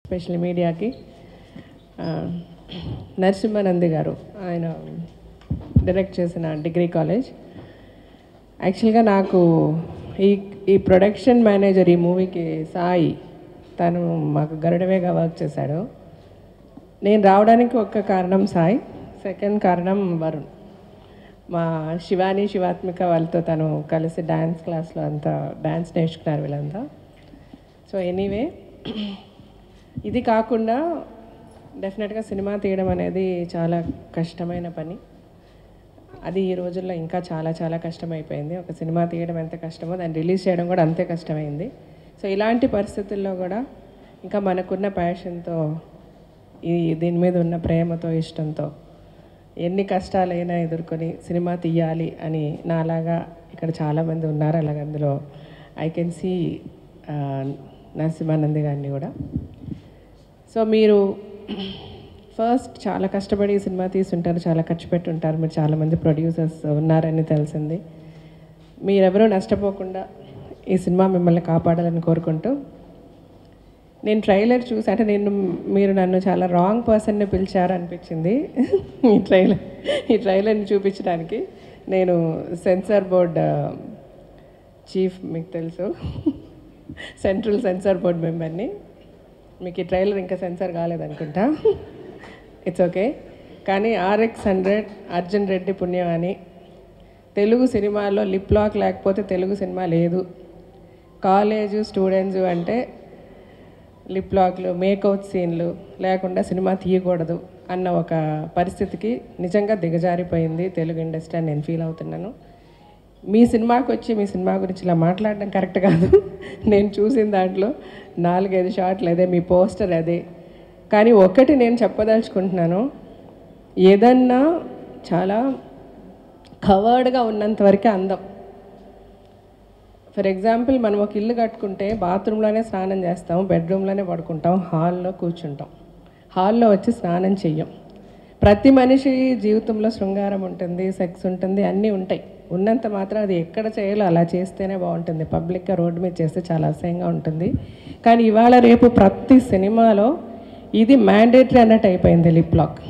special మీడియాకి ఆ, నరసింహానంది గారు ఆయన డైరెక్ట్ చేసిన డిగ్రీ కాలేజ్ యాక్చువల్గా నాకు ఈ ఈ ప్రొడక్షన్ మేనేజర్ ఈ మూవీకి సాయి తను మాకు గరుడవేగా వర్క్ చేశాడు నేను రావడానికి ఒక్క కారణం సాయి సెకండ్ కారణం వరుణ్ మా శివాని శివాత్మిక వాళ్ళతో తను కలిసి డ్యాన్స్ క్లాస్లో అంతా డ్యాన్స్ నేర్చుకున్నారు వీళ్ళంతా సో ఎనీవే ఇది కాకుండా డెఫినెట్గా సినిమా తీయడం అనేది చాలా కష్టమైన పని అది ఈ రోజుల్లో ఇంకా చాలా చాలా కష్టమైపోయింది ఒక సినిమా తీయడం ఎంత కష్టమో దాన్ని రిలీజ్ చేయడం కూడా అంతే కష్టమైంది సో ఇలాంటి పరిస్థితుల్లో కూడా ఇంకా మనకున్న ప్యాషన్తో ఈ దీని మీద ఉన్న ప్రేమతో ఇష్టంతో ఎన్ని కష్టాలైనా ఎదుర్కొని సినిమా తీయాలి అని నాలాగా ఇక్కడ చాలామంది ఉన్నారు అలాగే అందులో ఐ కెన్ సీ నరసింహానంది గారిని కూడా సో మీరు ఫస్ట్ చాలా కష్టపడి ఈ సినిమా తీసుంటారు చాలా ఖర్చు పెట్టి ఉంటారు మీరు చాలామంది ప్రొడ్యూసర్స్ ఉన్నారని తెలిసింది మీరెవరూ నష్టపోకుండా ఈ సినిమా మిమ్మల్ని కాపాడాలని కోరుకుంటూ నేను ట్రైలర్ చూసి అంటే నేను మీరు నన్ను చాలా రాంగ్ పర్సన్ని పిలిచారు అనిపించింది ఈ ట్రైలర్ ఈ ట్రైలర్ని చూపించడానికి నేను సెన్సార్ బోర్డ్ చీఫ్ మీకు తెలుసు సెంట్రల్ సెన్సార్ బోర్డ్ మెంబర్ని మీకు ఈ ట్రైలర్ ఇంకా సెన్సార్ కాలేదనుకుంటా ఇట్స్ ఓకే కానీ ఆర్ఎక్స్ హండ్రెడ్ అర్జున్ రెడ్డి పుణ్యం అని తెలుగు సినిమాలో లిప్ లాక్ లేకపోతే తెలుగు సినిమా లేదు కాలేజు స్టూడెంట్స్ అంటే లిప్ లాక్లు మేకౌట్ సీన్లు లేకుండా సినిమా తీయకూడదు అన్న ఒక పరిస్థితికి నిజంగా దిగజారిపోయింది తెలుగు ఇండస్ట్రీ అని నేను ఫీల్ అవుతున్నాను మీ సినిమాకి వచ్చి మీ సినిమా గురించి ఇలా మాట్లాడడం కరెక్ట్ కాదు నేను చూసిన దాంట్లో నాలుగైదు షాట్లు అదే మీ పోస్టర్ అదే కానీ ఒకటి నేను చెప్పదలుచుకుంటున్నాను ఏదన్నా చాలా కవర్డ్గా ఉన్నంత వరకే అందం ఫర్ ఎగ్జాంపుల్ మనం ఒక ఇల్లు కట్టుకుంటే బాత్రూంలోనే స్నానం చేస్తాం బెడ్రూమ్లోనే పడుకుంటాం హాల్లో కూర్చుంటాం హాల్లో వచ్చి స్నానం చెయ్యం ప్రతి మనిషి జీవితంలో శృంగారం ఉంటుంది సెక్స్ ఉంటుంది అన్నీ ఉంటాయి ఉన్నంత మాత్రం అది ఎక్కడ చేయాలో అలా చేస్తేనే బాగుంటుంది పబ్లిక్గా రోడ్డు మీద చేస్తే చాలా అసహ్యంగా ఉంటుంది కానీ ఇవాళ రేపు ప్రతి సినిమాలో ఇది మ్యాండేటరీ అన్నట్టు అయిపోయింది lip lock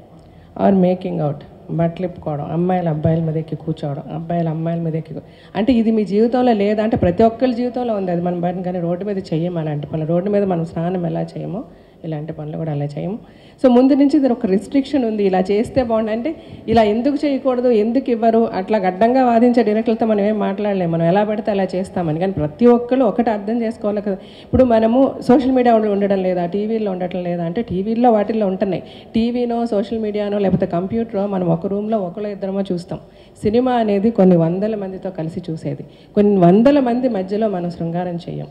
or making out బట్టలు ఇప్పుకోవడం అమ్మాయిలు అబ్బాయిల మీద ఎక్కి కూర్చోవడం అబ్బాయిలు అమ్మాయిల మీద ఎక్కి కూ- అంటే ఇది మీ జీవితంలో లేదా అంటే ప్రతి ఒక్కరి జీవితంలో ఉంది అది మనం బయట కానీ రోడ్డు మీద చెయ్యం అలాంటి పనులు రోడ్డు మీద మనం స్నానం ఎలా చేయమో ఇలాంటి పనులు కూడా అలా చేయము సో ముందు నుంచి ఇది ఒక రిస్ట్రిక్షన్ ఉంది ఇలా చేస్తే బాగుంది అంటే ఇలా ఎందుకు చేయకూడదు ఎందుకు ఇవ్వరు అట్లా గడ్డంగా వాదించే డైరెక్టర్లతో మనం ఏం మాట్లాడలేము మనం ఎలా పడితే అలా చేస్తామని కానీ ప్రతి ఒక్కరు ఒకటి అర్థం చేసుకోవాలి కదా ఇప్పుడు మనము సోషల్ మీడియా ఉండ- ఉండడం లేదా టీవీలో ఉండటం లేదా అంటే టీవీల్లో వాటిల్లో ఉంటున్నాయి టీవీనో సోషల్ మీడియానో లేకపోతే కంప్యూటరో మనం ఒక రూమ్లో ఒకళ్ళో ఇద్దరమో చూస్తాం సినిమా అనేది కొన్ని వందల మందితో కలిసి చూసేది కొన్ని వందల మంది మధ్యలో మనం శృంగారం చేయం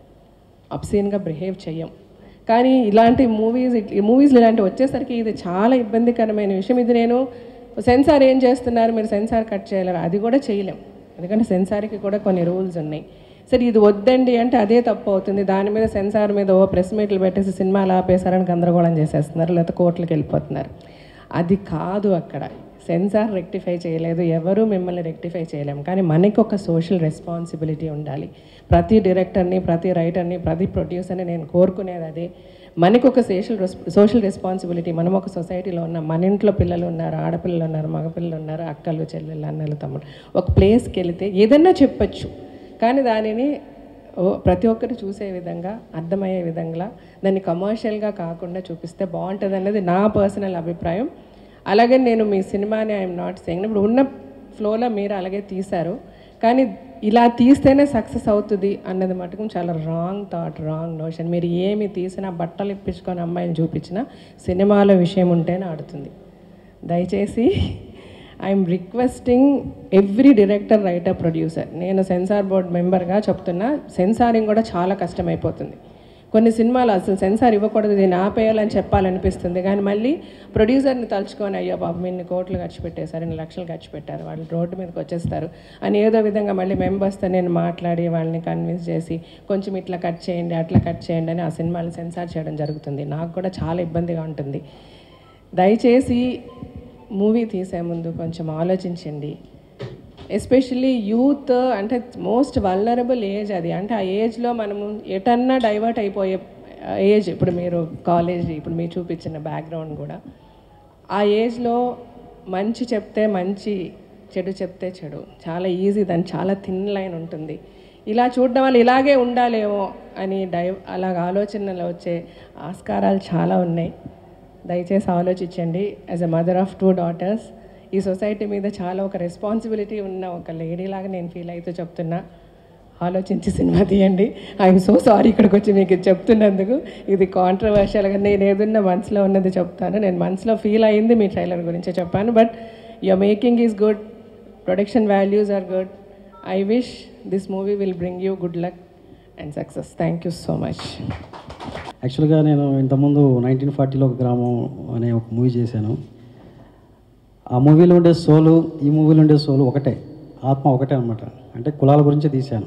అబ్సీన్గా బిహేవ్ చెయ్యం కానీ ఇలాంటి మూవీస్ మూవీస్లో ఇలాంటివి వచ్చేసరికి ఇది చాలా ఇబ్బందికరమైన విషయం ఇది నేను సెన్సార్ ఏం చేస్తున్నారు మీరు సెన్సార్ కట్ చేయలేరు అది కూడా చేయలేం ఎందుకంటే సెన్సార్కి కూడా కొన్ని రూల్స్ ఉన్నాయి సరే ఇది వద్దండి అంటే అదే తప్పు అవుతుంది దాని మీద సెన్సార్ మీద ఓ ప్రెస్ మీట్లు పెట్టేసి సినిమాలు ఆపేశారని గందరగోళం చేసేస్తున్నారు లేకపోతే కోర్టులకు వెళ్ళిపోతున్నారు అది కాదు అక్కడ సెన్సార్ రెక్టిఫై చేయలేదు ఎవరు మిమ్మల్ని రెక్టిఫై చేయలేము కానీ మనకి ఒక సోషల్ రెస్పాన్సిబిలిటీ ఉండాలి ప్రతి డైరెక్టర్ని ప్రతి రైటర్ని ప్రతి ప్రొడ్యూసర్ని నేను కోరుకునేది అదే మనకి ఒక సోషల్ సోషల్ రెస్పాన్సిబిలిటీ మనం ఒక సొసైటీలో ఉన్నాం మన ఇంట్లో పిల్లలు ఉన్నారు ఆడపిల్లలు ఉన్నారు మగపిల్లలు ఉన్నారు అక్కలు చెల్లెళ్ళు అన్నలు తమ్ముడు ఒక ప్లేస్కి వెళితే ఏదన్నా చెప్పచ్చు కానీ దానిని ఓ ప్రతి ఒక్కరు చూసే విధంగా అర్థమయ్యే విధంగా దాన్ని కమర్షియల్గా కాకుండా చూపిస్తే బాగుంటుంది అన్నది నా పర్సనల్ అభిప్రాయం అలాగే నేను మీ సినిమాని ఐఎమ్ నాట్ సెయింగ్ ఇప్పుడు ఉన్న ఫ్లోలో మీరు అలాగే తీశారు కానీ ఇలా తీస్తేనే సక్సెస్ అవుతుంది అన్నది మటుకు చాలా రాంగ్ థాట్ రాంగ్ నోషన్ మీరు ఏమి తీసినా బట్టలు ఇప్పించుకొని అమ్మాయిని చూపించినా సినిమాలో విషయం ఉంటేనే ఆడుతుంది దయచేసి I'm requesting every director writer producer నేను సెన్సార్ బోర్డ్ మెంబర్గా చెప్తున్నా సెన్సారింగ్ కూడా చాలా కష్టమైపోతుంది కొన్ని సినిమాలు అసలు సెన్సార్ ఇవ్వకూడదు దీన్ని ఆపేయాలని చెప్పాలనిపిస్తుంది కానీ మళ్ళీ ప్రొడ్యూసర్ని తలుచుకొని అయ్యో పాపం ఇన్ని కోట్లు ఖర్చు పెట్టేశారు ఇన్ని లక్షలు ఖర్చు పెట్టారు వాళ్ళు రోడ్డు మీదకి వచ్చేస్తారు అని ఏదో విధంగా మళ్ళీ మెంబర్స్తో నేను మాట్లాడి వాళ్ళని కన్విన్స్ చేసి కొంచెం ఇట్లా కట్ చేయండి అట్లా కట్ చేయండి అని ఆ సినిమాలు సెన్సార్ చేయడం జరుగుతుంది నాకు కూడా చాలా ఇబ్బందిగా ఉంటుంది దయచేసి మూవీ తీసే ముందు కొంచెం ఆలోచించండి ఎస్పెషల్లీ యూత్ అంటే మోస్ట్ వల్నరబుల్ ఏజ్ అది అంటే ఆ ఏజ్లో మనము ఎటన్నా డైవర్ట్ అయిపోయే ఏజ్ ఇప్పుడు మీరు కాలేజ్ ఇప్పుడు మీరు చూపించిన బ్యాక్గ్రౌండ్ కూడా ఆ ఏజ్లో మంచి చెప్తే మంచి చెడు చెప్తే చెడు చాలా ఈజీ దాని చాలా థిన్ లైన్ ఉంటుంది ఇలా చూడడం వల్ల ఇలాగే ఉండాలేమో అని డై అలాగ ఆలోచనలు వచ్చే ఆస్కారాలు చాలా ఉన్నాయి దయచేసి ఆలోచించండి as a mother of two daughters ఈ సొసైటీ మీద చాలా ఒక రెస్పాన్సిబిలిటీ ఉన్న ఒక లేడీ లాగా నేను ఫీల్ అవుతూ చెప్తున్నా ఆలోచించి సినిమా తీయండి ఐఎమ్ సో సారీ ఇక్కడికి వచ్చి మీకు ఇది చెప్తున్నందుకు ఇది కాంట్రవర్షియల్గా నేను ఏదన్నా మనసులో ఉన్నది చెప్తాను నేను మనసులో ఫీల్ అయింది మీ ట్రైలర్ గురించి చెప్పాను but your making is good production values are good I wish this movie will bring you good luck and success thank you so much యాక్చువల్గా నేను ఇంతకుముందు నైన్టీన్ ఫార్టీలో ఒక గ్రామం అనే ఒక మూవీ చేశాను ఆ మూవీలో ఉండే సోలు ఈ మూవీలో ఉండే సోలు ఒకటే ఆత్మ ఒకటే అనమాట అంటే కులాల గురించి తీశాను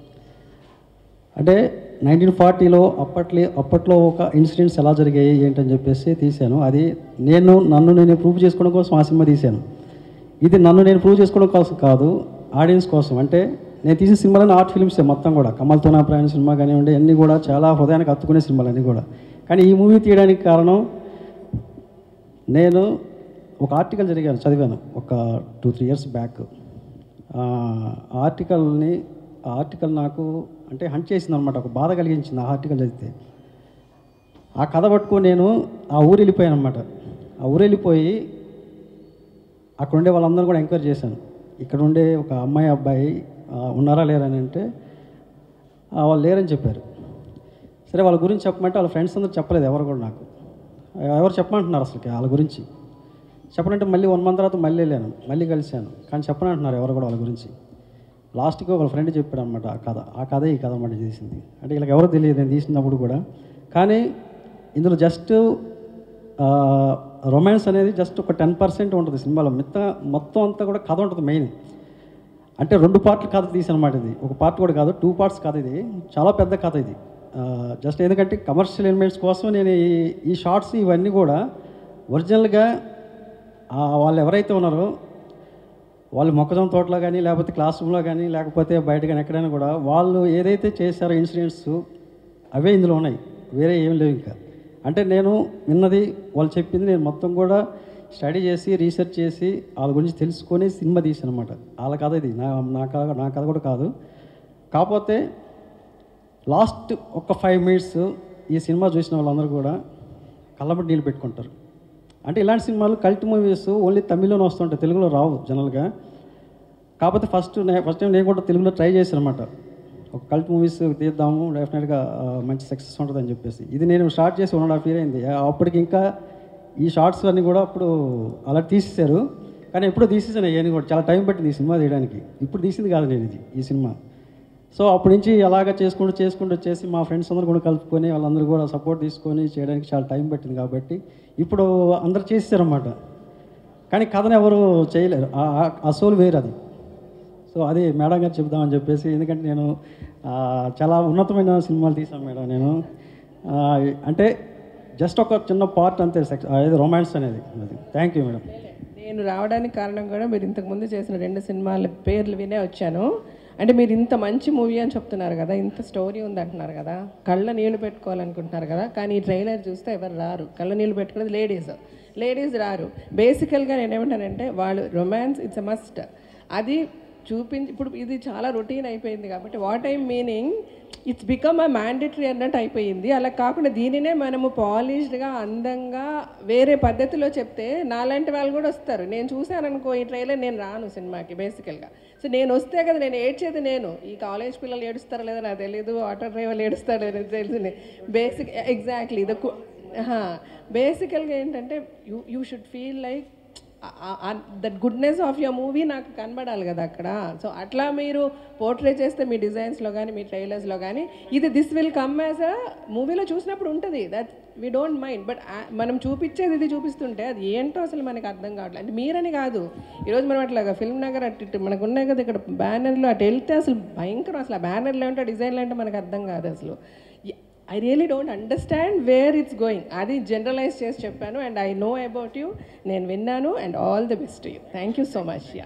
అంటే నైన్టీన్ ఫార్టీలో అప్పట్లో అప్పట్లో ఒక ఇన్సిడెంట్స్ ఎలా జరిగాయి ఏంటని చెప్పేసి తీశాను అది నేను నన్ను నేను ప్రూవ్ చేసుకోవడం కోసం ఆ సినిమా తీశాను ఇది నన్ను నేను ప్రూవ్ చేసుకోవడం కోసం కాదు ఆడియన్స్ కోసం అంటే నేను తీసిన సినిమాలని ఆర్ట్ ఫిల్మ్సే మొత్తం కూడా కమల్తో నా ప్రయాణ సినిమా కానివ్వండి అన్నీ కూడా చాలా హృదయానికి హత్తుకునే సినిమాలు అన్నీ కూడా కానీ ఈ మూవీ తీయడానికి కారణం నేను ఒక ఆర్టికల్ జరిగాను చదివాను ఒక టూ త్రీ ఇయర్స్ బ్యాక్ ఆ ఆర్టికల్ని ఆ ఆర్టికల్ నాకు అంటే హంట్ చేసింది అనమాట ఒక బాధ కలిగించింది ఆ ఆర్టికల్ చదివితే ఆ కథ పట్టుకొని నేను ఆ ఊరు వెళ్ళిపోయాను అనమాట ఆ ఊరు వెళ్ళిపోయి అక్కడ ఉండే వాళ్ళందరూ కూడా ఎంక్వైరీ చేశాను ఇక్కడ ఉండే ఒక అమ్మాయి అబ్బాయి ఆ, ఉన్నారా లేరా అని అంటే "ఆ, వాళ్ళు లేరని చెప్పారు సరే వాళ్ళ గురించి చెప్పమంటే వాళ్ళ ఫ్రెండ్స్ అందరూ చెప్పలేదు ఎవరు కూడా నాకు ఎవరు చెప్పమంటున్నారు అసలుకి వాళ్ళ గురించి చెప్పనంటే మళ్ళీ వన్ మంత్ తర్వాత మళ్ళీ వెళ్ళాను మళ్ళీ కలిశాను కానీ చెప్పనంటున్నారు ఎవరు కూడా వాళ్ళ గురించి లాస్ట్కి ఒక ఫ్రెండ్ చెప్పాడు అనమాట ఆ కథ ఆ కథ ఈ కథ అన్నమాట చేసింది అంటే వీళ్ళకి ఎవరు తెలియదు నేను తీసినప్పుడు కూడా కానీ ఇందులో జస్ట్ రొమాన్స్ అనేది జస్ట్ ఒక టెన్ పర్సెంట్ ఉంటుంది సినిమాలో మిగత మొత్తం అంతా కూడా కథ ఉంటుంది మెయిన్ అంటే రెండు పార్ట్ల కథ తీసనమాట ఇది ఒక పార్ట్ కూడా కాదు టూ పార్ట్స్ కథ ఇది చాలా పెద్ద కథ ఇది జస్ట్ ఎందుకంటే కమర్షియల్ ఎలిమెంట్స్ కోసం నేను ఈ ఈ షార్ట్స్ ఇవన్నీ కూడా ఒరిజినల్గా ఆ వాళ్ళు ఎవరైతే ఉన్నారో వాళ్ళు మొక్కజొన్న తోటలో కానీ లేకపోతే క్లాస్ రూమ్లో కానీ లేకపోతే బయట కానీ ఎక్కడైనా కూడా వాళ్ళు ఏదైతే చేశారో ఇన్సిడెంట్స్ అవే ఇందులో ఉన్నాయి వేరే ఏం లేవు ఇంకా అంటే నేను విన్నది వాళ్ళు చెప్పింది నేను మొత్తం కూడా స్టడీ చేసి రీసెర్చ్ చేసి వాళ్ళ గురించి తెలుసుకొని సినిమా తీసాను అనమాట వాళ్ళ కథ ఇది నా నా కథ నా కథ కూడా కాదు కాకపోతే లాస్ట్ ఒక ఫైవ్ మినిట్స్ ఈ సినిమా చూసిన వాళ్ళందరూ కూడా కళ్ళబట్టి నీళ్ళు పెట్టుకుంటారు అంటే ఇలాంటి సినిమాలు కల్ట్ మూవీస్ ఓన్లీ తమిళ్లోనే వస్తుంటాయి తెలుగులో రావు జనరల్గా కాకపోతే ఫస్ట్ నే- ఫస్ట్ టైం నేను కూడా తెలుగులో ట్రై చేశాను అనమాట ఒక కల్ట్ మూవీస్ తీద్దాము డెఫినెట్గా ఆ, మంచి సక్సెస్ ఉంటుందని చెప్పేసి ఇది నేను స్టార్ట్ చేసి వన్ అండ్ హాఫ్ ఇయర్ అయింది ఆ, అప్పటికి ఇంకా ఈ షార్ట్స్ అన్నీ కూడా అప్పుడు అలా తీసేశారు కానీ ఎప్పుడో తీసేసాను అవన్నీ కూడా చాలా టైం పట్టింది ఈ సినిమా తీయడానికి ఇప్పుడు తీసింది కాదు నేను ఇది ఈ సినిమా సో అప్పటి నుంచి అలాగ చేసుకుంటూ చేసుకుంటూ వచ్చేసి మా ఫ్రెండ్స్ అందరూ కూడా కలుపుకొని వాళ్ళందరూ కూడా సపోర్ట్ తీసుకొని చేయడానికి చాలా టైం పట్టింది కాబట్టి ఇప్పుడు అందరు చేసేసారన్నమాట కానీ కథను ఎవరు చేయలేరు ఆ- ఆ- ఆ సోల్ వేరు అది సో అది మేడం గారు చెప్దామని చెప్పేసి ఎందుకంటే నేను ఆ, చాలా ఉన్నతమైన సినిమాలు తీసాను మేడం నేను ఆ, అంటే జస్ట్ ఒక చిన్న పార్ట్ అంతే సెక్స్ అది రొమాన్స్ అనేది అది థ్యాంక్ యూ మేడం నేను రావడానికి కారణం కూడా మీరు ఇంతకుముందు చేసిన రెండు సినిమాల పేర్లు వినే వచ్చాను అంటే మీరు ఇంత మంచి మూవీ అని చెప్తున్నారు కదా ఇంత స్టోరీ ఉంది అంటున్నారు కదా కళ్ళ నీళ్లు పెట్టుకోవాలనుకుంటున్నారు కదా కానీ ఈ ట్రైలర్ చూస్తే ఎవరు రారు కళ్ళ నీళ్లు పెట్టుకునేది లేడీస్ లేడీస్ రారు బేసికల్గా నేను ఏమంటానంటే వాళ్ళు రొమాన్స్ ఇట్స్ అ మస్ట్ అది చూపించి ఇప్పుడు ఇది చాలా రొటీన్ అయిపోయింది కాబట్టి what I meaning it's become a mandatory అన్నట్టు అయిపోయింది అలా కాకుండా దీనినే మనము పాలిష్డ్గా అందంగా వేరే పద్ధతిలో చెప్తే నాలాంటి వాళ్ళు కూడా వస్తారు నేను చూశాను అనుకో ఈ ట్రైలర్ నేను రాను సినిమాకి బేసికల్గా సో నేను వస్తే కదా నేను ఏడ్చేది నేను ఈ కాలేజ్ పిల్లలు ఏడుస్తారో లేదో నాకు తెలియదు ఆటో డ్రైవర్లు ఏడుస్తారో లేదో తెలిసింది బేసిక్ ఎగ్జాక్ట్లీ ద బేసికల్గా ఏంటంటే you you should feel like that goodness of your movie నాకు కనబడాలి కదా అక్కడ సో అట్లా మీరు పోర్ట్రే చేస్తే మీ డిజైన్స్లో కానీ మీ ట్రైలర్స్లో కానీ ఇది this will come as a మూవీలో చూసినప్పుడు ఉంటుంది that we don't mind but మనం చూపించేది ఇది చూపిస్తుంటే అది ఏంటో అసలు మనకి అర్థం కావట్లేదు అంటే మీరని కాదు ఈరోజు మనం అట్లాగా ఫిల్మ్ నగర్ అటు ఇటు మనకు ఉన్నాయి కదా ఇక్కడ బ్యానర్లో అటు వెళ్తే అసలు భయంకరం అసలు ఆ బ్యానర్లు ఏంటో డిజైన్లు ఏంటో మనకు అర్థం కాదు అసలు I really don't understand where it's going అది జనరలైజ్ చేసి చెప్పాను and I know about you నేను విన్నాను and all the best you thank you so much yeah